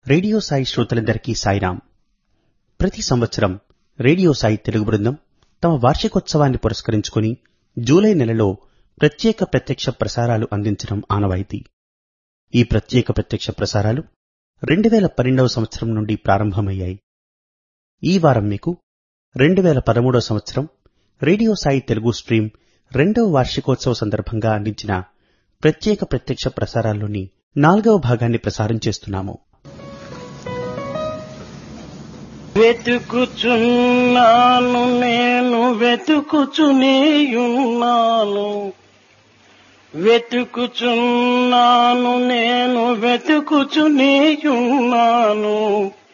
radio Sai శ్రోతలందరికీ సాయిరాం ప్రతి సంవత్సరం రేడియో సాయి తెలుగు బృందం తమ వార్షికోత్సవాన్ని పురస్కరించుకుని జూలై నెలలో ప్రత్యేక ప్రత్యక్ష ప్రసారాలు అందించడం ఆనవాయితీ ఈ ప్రత్యేక ప్రత్యక్ష ప్రసారాలు 2012వ సంవత్సరం నుండి ప్రారంభమయ్యాయి ఈ వారం మీకు 2013వ సంవత్సరం రేడియో సాయి తెలుగు స్ట్రీమ్ రెండవ వార్షికోత్సవ సందర్భంగా అందించిన ప్రత్యేక ప్రత్యక్ష ప్రసారాల్లోని నాలుగవ భాగాన్ని ప్రసారం చేస్తున్నాము వెతుకుచున్నాను నేను వెతుకుచునేయున్నాను వెతుకుచున్నాను నేను వెతుకుచునేయున్నాను